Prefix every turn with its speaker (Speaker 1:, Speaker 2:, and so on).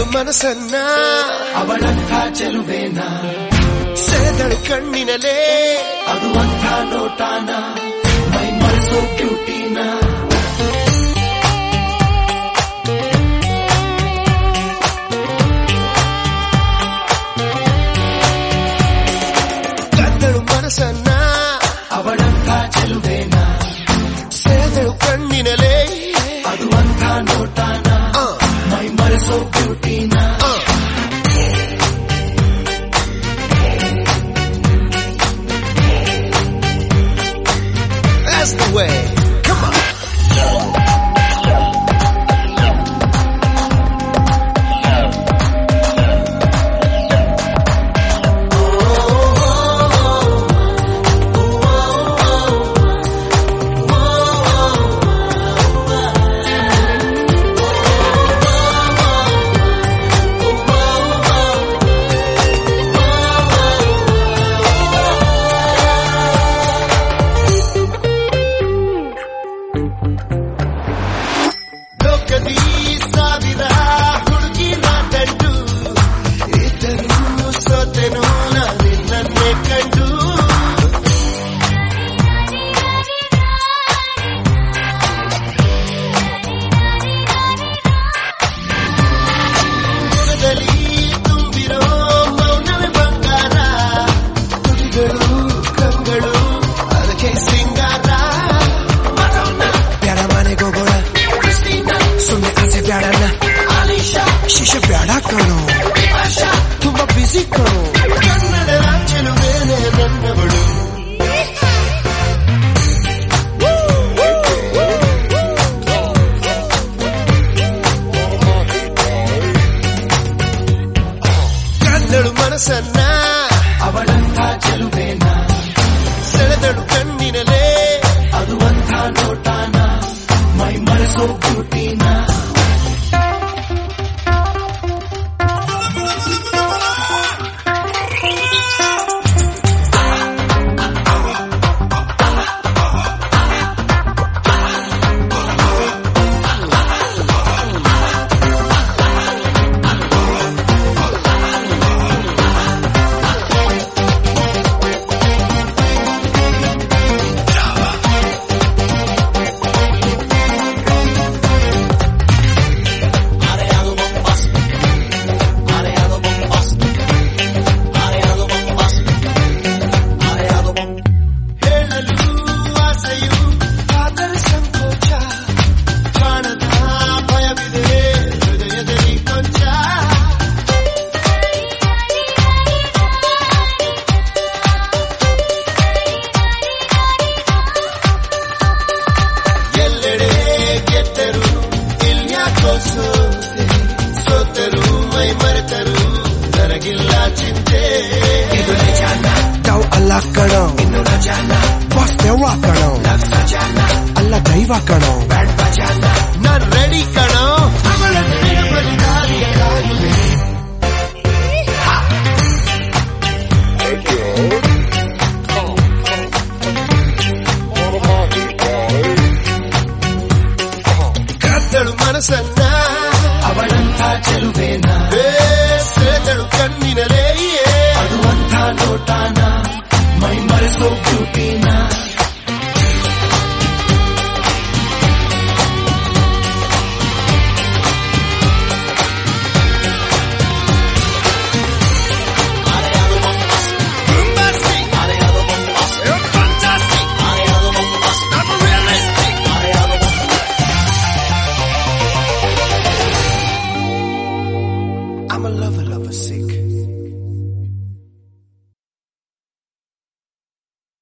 Speaker 1: ಮನಸ್ಸನ್ನ
Speaker 2: ಅವಳಂಥ ಚೆಲುವೇನ
Speaker 1: ಸೆಳೆದಳು ಕಣ್ಣಿನಲೇ
Speaker 2: ಅದು ಅಂಥ ನೋಟಾನ ಮೈ ಮರೆಸೋ ಬ್ಯೂಟಿನ
Speaker 1: ಕದ್ದಳು ಮನಸ್ಸನ್ನ
Speaker 2: ಅವಳಂಥ ಚೆಲುವೇನ
Speaker 1: ಸೆಳೆದಳು ಕಣ್ಣಿನಲೇ
Speaker 2: ಅದು ಅಂಥ ನೋಟಾನ
Speaker 1: ಆ,
Speaker 2: ಮೈ ಮರೆಸೋ ಬ್ಯೂಟಿನ
Speaker 1: ಆ. That's the way. Come on. ಲೋಕದಿ ಸಾವಿರ ಹುಡುಗಿನ ಕಂಡು ಇದ್ದರೂ ಸೋತೆನು ನಿನ್ನನ್ನೇ ಕಂಡು ಮುಖದಲ್ಲಿ ತುಂಬಿರೋ ಮೌನವೇ ಬಂಗಾರ ತುಟಿಗಳು ಕಂಗಳು ಅದಕ್ಕೆ ಸಿಂಗಾರ
Speaker 3: ಬ್ಯಾಡ ಮನೆಗೆ ಹೋಗೋಣ ಸುಮ್ಮನೆ ಆಸೆ ಬ್ಯಾಡಣ್ಣ ಶಿಶು ಬ್ಯಾಡ ಕಣೋ
Speaker 1: ತುಂಬಾ ಬಿಸಿ ಕಣು ಕನ್ನಡ ಚೆಲುವೇನೆ ನನ್ನವಳು ಕನ್ನಡು ಮನಸ್ಸನ್ನ
Speaker 2: ಅವಳಂಥ ಚೆಲುವೇನ
Speaker 1: ಸೆಳೆದಳು ಕಣ್ಣಿನಲೇ
Speaker 2: ಅದು ಅಂಥ ನೋಟಾನ ಮೈ ಮರೆಸೋ ಬ್ಯೂಟಿನ
Speaker 1: ಹೇಳಲು ಆಸೆಯು ಆದರೆ ಸಂಕೋಚ ಕಾಣದ ಭಯವಿದೆ ಹೃದಯದಲ್ಲಿ ಕೊಂಚ ಎಲ್ಲೆಡೆ ಗೆದ್ದರು ಇಲ್ಯಾಕೋ ಸೋತೆ ಸೋತರು ಮೈ ಮರೆತರು ನನಗಿಲ್ಲ ಚಿಂತೆ
Speaker 3: ಇದು ನಿಜಾನ ತಾವು ಅಲ್ಲ ಕಣೋ ಇನ್ನು ರಜಾನ ಬಾಸ್ ದೆವ್ವ ಕಣೋ ಅಲ್ಲ ದೈವ ಕಣೋ
Speaker 1: ನಾನು ರೆಡಿ ಕಣೋ ಅವಳನ್ನು ನೆನಪಲ್ಲಿ ದಾರಿಯ ಕಾಯುವೆ. ಕದ್ದಳು ಮನಸ್ಸನ್ನ
Speaker 2: ಅವಳಂಥ ಚೆಲುವೇನ
Speaker 1: ಏ, ಸೆಳೆದಳು ಕಣ್ಣಿನಲೇ
Speaker 2: ಅದು ಅಂಥ ನೋಟಾನ ಮೈ ಮರೆಸೋ ಬ್ಯೂಟಿನ